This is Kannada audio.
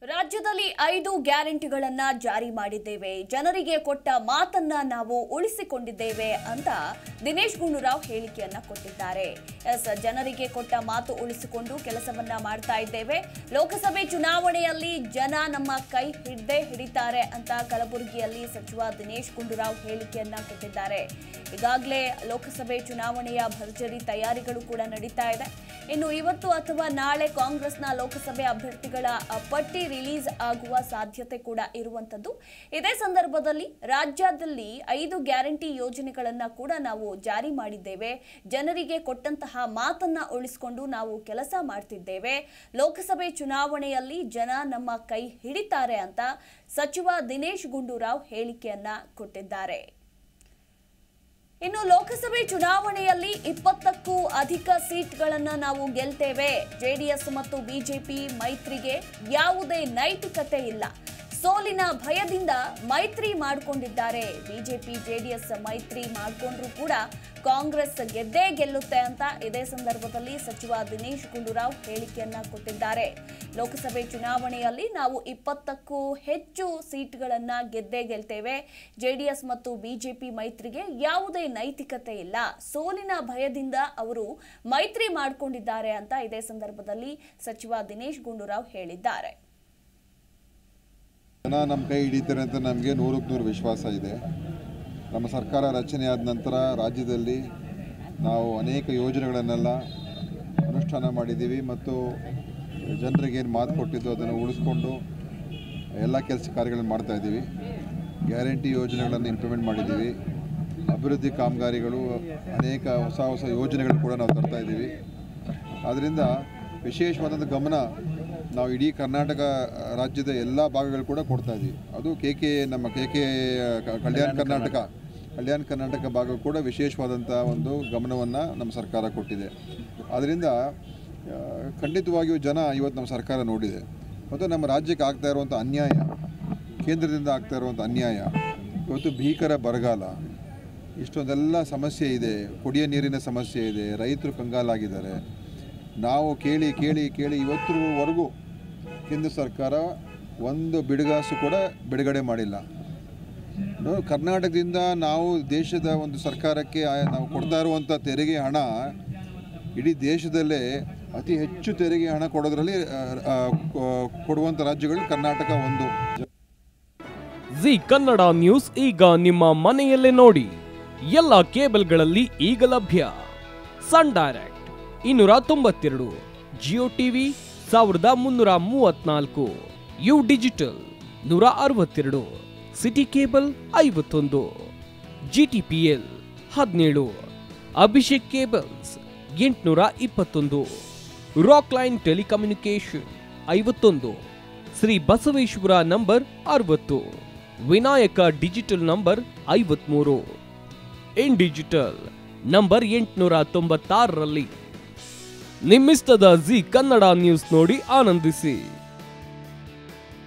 ರಾಜ್ಯದಲ್ಲಿ ಐದು ಗ್ಯಾರಂಟಿಗಳನ್ನ ಜಾರಿ ಮಾಡಿದ್ದೇವೆ ಜನರಿಗೆ ಕೊಟ್ಟ ಮಾತನ್ನ ನಾವು ಉಳಿಸಿಕೊಂಡಿದ್ದೇವೆ ಅಂತ ದಿನೇಶ್ ಗುಂಡೂರಾವ್ ಹೇಳಿಕೆಯನ್ನ ಕೊಟ್ಟಿದ್ದಾರೆ ಎಸ್ ಜನರಿಗೆ ಕೊಟ್ಟ ಮಾತು ಉಳಿಸಿಕೊಂಡು ಕೆಲಸವನ್ನ ಮಾಡ್ತಾ ಇದ್ದೇವೆ ಲೋಕಸಭೆ ಚುನಾವಣೆಯಲ್ಲಿ ಜನ ನಮ್ಮ ಕೈ ಹಿಡ್ದೇ ಹಿಡಿತಾರೆ ಅಂತ ಕಲಬುರಗಿಯಲ್ಲಿ ಸಚಿವ ದಿನೇಶ್ ಗುಂಡೂರಾವ್ ಹೇಳಿಕೆಯನ್ನ ಕೊಟ್ಟಿದ್ದಾರೆ ಈಗಾಗಲೇ ಲೋಕಸಭೆ ಚುನಾವಣೆಯ ಭರ್ಜರಿ ತಯಾರಿಗಳು ಕೂಡ ನಡೀತಾ ಇದೆ ಇನ್ನು ಇವತ್ತು ಅಥವಾ ನಾಳೆ ಕಾಂಗ್ರೆಸ್ನ ಲೋಕಸಭೆ ಅಭ್ಯರ್ಥಿಗಳ ಅ, ಪಟ್ಟಿ ರಿಲೀಸ್ ಆಗುವ ಸಾಧ್ಯತೆ ಕೂಡ ಇರುವಂತದ್ದು ಇದೇ ಸಂದರ್ಭದಲ್ಲಿ ರಾಜ್ಯದಲ್ಲಿ ಐದು ಗ್ಯಾರಂಟಿ ಯೋಜನೆಗಳನ್ನ ಕೂಡ ನಾವು ಜಾರಿ ಮಾಡಿದ್ದೇವೆ ಜನರಿಗೆ ಕೊಟ್ಟಂತಹ ಮಾತನ್ನ ಉಳಿಸಿಕೊಂಡು ನಾವು ಕೆಲಸ ಮಾಡ್ತಿದ್ದೇವೆ ಲೋಕಸಭೆ ಚುನಾವಣೆಯಲ್ಲಿ ಜನ ನಮ್ಮ ಕೈ ಹಿಡಿತಾರೆ ಅಂತ ಸಚಿವ ದಿನೇಶ್ ಗುಂಡೂರಾವ್ ಹೇಳಿಕೆಯನ್ನ ಕೊಟ್ಟಿದ್ದಾರೆ ಇನ್ನು ಲೋಕಸಭೆ ಚುನಾವಣೆಯಲ್ಲಿ ಇಪ್ಪತ್ತಕ್ಕೂ ಅಧಿಕ ಸೀಟ್ಗಳನ್ನ ನಾವು ಗೆಲ್ತೇವೆ ಜೆಡಿಎಸ್ ಮತ್ತು ಬಿಜೆಪಿ ಮೈತ್ರಿಗೆ ಯಾವುದೇ ನೈತಿಕತೆ ಇಲ್ಲ ಸೋಲಿನ ಭಯದಿಂದ ಮೈತ್ರಿ ಮಾಡಿಕೊಂಡಿದ್ದಾರೆ ಬಿಜೆಪಿ ಜೆಡಿಎಸ್ ಮೈತ್ರಿ ಮಾಡಿಕೊಂಡ್ರು ಕೂಡ ಕಾಂಗ್ರೆಸ್ ಗೆದ್ದೇ ಗೆಲ್ಲುತ್ತೆ ಅಂತ ಇದೇ ಸಂದರ್ಭದಲ್ಲಿ ಸಚಿವ ದಿನೇಶ್ ಗುಂಡೂರಾವ್ ಹೇಳಿಕೆಯನ್ನ ಕೊಟ್ಟಿದ್ದಾರೆ ಲೋಕಸಭೆ ಚುನಾವಣೆಯಲ್ಲಿ ನಾವು ಇಪ್ಪತ್ತಕ್ಕೂ ಹೆಚ್ಚು ಸೀಟ್ಗಳನ್ನ ಗೆದ್ದೇ ಗೆಲ್ತೇವೆ ಜೆಡಿಎಸ್ ಮತ್ತು ಬಿಜೆಪಿ ಮೈತ್ರಿಗೆ ಯಾವುದೇ ನೈತಿಕತೆ ಇಲ್ಲ ಸೋಲಿನ ಭಯದಿಂದ ಅವರು ಮೈತ್ರಿ ಮಾಡಿಕೊಂಡಿದ್ದಾರೆ ಅಂತ ಇದೇ ಸಂದರ್ಭದಲ್ಲಿ ಸಚಿವ ದಿನೇಶ್ ಗುಂಡೂರಾವ್ ಹೇಳಿದ್ದಾರೆ ಜನ ನಮ್ಮ ಕೈ ಹಿಡಿತಾರೆ ಅಂತ ನಮಗೆ ನೂರಕ್ಕೆ ನೂರು ವಿಶ್ವಾಸ ಇದೆ ನಮ್ಮ ಸರ್ಕಾರ ರಚನೆ ಆದ ನಂತರ ರಾಜ್ಯದಲ್ಲಿ ನಾವು ಅನೇಕ ಯೋಜನೆಗಳನ್ನೆಲ್ಲ ಅನುಷ್ಠಾನ ಮಾಡಿದ್ದೀವಿ ಮತ್ತು ಜನರಿಗೆ ಏನು ಮಾತು ಕೊಟ್ಟಿದ್ದು ಅದನ್ನು ಉಳಿಸ್ಕೊಂಡು ಎಲ್ಲ ಕೆಲಸ ಕಾರ್ಯಗಳನ್ನು ಮಾಡ್ತಾ ಇದ್ದೀವಿ ಗ್ಯಾರಂಟಿ ಯೋಜನೆಗಳನ್ನು ಇಂಪ್ಲಿಮೆಂಟ್ ಮಾಡಿದ್ದೀವಿ ಅಭಿವೃದ್ಧಿ ಕಾಮಗಾರಿಗಳು ಅನೇಕ ಹೊಸ ಹೊಸ ಯೋಜನೆಗಳು ಕೂಡ ನಾವು ತರ್ತಾ ಇದ್ದೀವಿ ಆದ್ದರಿಂದ ವಿಶೇಷವಾದಂಥ ಗಮನ ನಾವು ಇಡೀ ಕರ್ನಾಟಕ ರಾಜ್ಯದ ಎಲ್ಲ ಭಾಗಗಳು ಕೂಡ ಕೊಡ್ತಾ ಇದ್ದೀವಿ ಅದು ಕೆ ಕೆ ನಮ್ಮ ಕೆ ಕೆ ಕಲ್ಯಾಣ ಕರ್ನಾಟಕ ಕಲ್ಯಾಣ ಕರ್ನಾಟಕ ಭಾಗ ಕೂಡ ವಿಶೇಷವಾದಂಥ ಒಂದು ಗಮನವನ್ನು ನಮ್ಮ ಸರ್ಕಾರ ಕೊಟ್ಟಿದೆ ಆದ್ದರಿಂದ ಆ, ಖಂಡಿತವಾಗಿಯೂ ಜನ ಇವತ್ತು ನಮ್ಮ ಸರ್ಕಾರ ನೋಡಿದೆ ಮತ್ತು ನಮ್ಮ ರಾಜ್ಯಕ್ಕೆ ಆಗ್ತಾ ಇರುವಂಥ ಅನ್ಯಾಯ ಕೇಂದ್ರದಿಂದ ಆಗ್ತಾ ಇರುವಂಥ ಅನ್ಯಾಯ ಇವತ್ತು ಭೀಕರ ಬರಗಾಲ ಇಷ್ಟೊಂದೆಲ್ಲ ಸಮಸ್ಯೆ ಇದೆ ಕುಡಿಯೋ ನೀರಿನ ಸಮಸ್ಯೆ ಇದೆ ರೈತರು ಕಂಗಾಲಾಗಿದ್ದಾರೆ ನಾವು ಕೇಳಿ ಕೇಳಿ ಕೇಳಿ ಇವತ್ತರವರೆಗೂ ಕೇಂದ್ರ ಸರ್ಕಾರ ಒಂದು ಬಿಡುಗಾಸು ಕೂಡ ಬಿಡುಗಡೆ ಮಾಡಿಲ್ಲ ನೋಡಿ, ಕರ್ನಾಟಕದಿಂದ ನಾವು ದೇಶದ ಒಂದು ಸರ್ಕಾರಕ್ಕೆ ಆ- ನಾವು ಕೊಡ್ತಾ ಇರುವಂಥ ತೆರಿಗೆ ಹಣ ಇಡೀ ದೇಶದಲ್ಲೇ ಅತಿ ಹೆಚ್ಚು ತೆರಿಗೆ ಹಣ ಕೊಡೋದ್ರಲ್ಲಿ ಆ, ಆ, ಕೊ- ಕೊಡುವಂಥ ರಾಜ್ಯಗಳು ಕರ್ನಾಟಕ ಒಂದು ಜಿ ಕನ್ನಡ ನ್ಯೂಸ್ ಈಗ ನಿಮ್ಮ ಮನೆಯಲ್ಲೇ ನೋಡಿ ಎಲ್ಲ ಕೇಬಲ್ಗಳಲ್ಲಿ ಈಗ ಲಭ್ಯ ಸನ್ ಡೈರೆಕ್ಟ್ ಇನ್ನೂರ ತೊಂಬತ್ತೆರಡು ಜಿಯೋ ಟಿವಿ ಸಾವಿರದ ಮುನ್ನೂರ ಮೂವತ್ನಾಲ್ಕು ಯು ಡಿಜಿಟಲ್ ನೂರ ಅರವತ್ತೆರಡು ಸಿಟಿ ಕೇಬಲ್ ಐವತ್ತೊಂದು ಜಿಟಿಪಿಎಲ್ ಹದಿನೇಳು ಅಭಿಷೇಕ್ ಕೇಬಲ್ಸ್ ಎಂಟುನೂರ ಇಪ್ಪತ್ತೊಂದು ರಾಕ್ ಲೈನ್ ಟೆಲಿಕಮ್ಯುನಿಕೇಶನ್ ಐವತ್ತೊಂದು ಶ್ರೀ ಬಸವೇಶ್ವರ ನಂಬರ್ ಅರವತ್ತು ವಿನಾಯಕ ಡಿಜಿಟಲ್ ನಂಬರ್ ಐವತ್ಮೂರು ಇನ್ ಡಿಜಿಟಲ್ ನಂಬರ್ ಎಂಟುನೂರ ತೊಂಬತ್ತಾರರಲ್ಲಿ ನಿಮ್ಮಿಸ್ತದ ಜಿ ಕನ್ನಡ ನ್ಯೂಸ್ ನೋಡಿ ಆನಂದಿಸಿ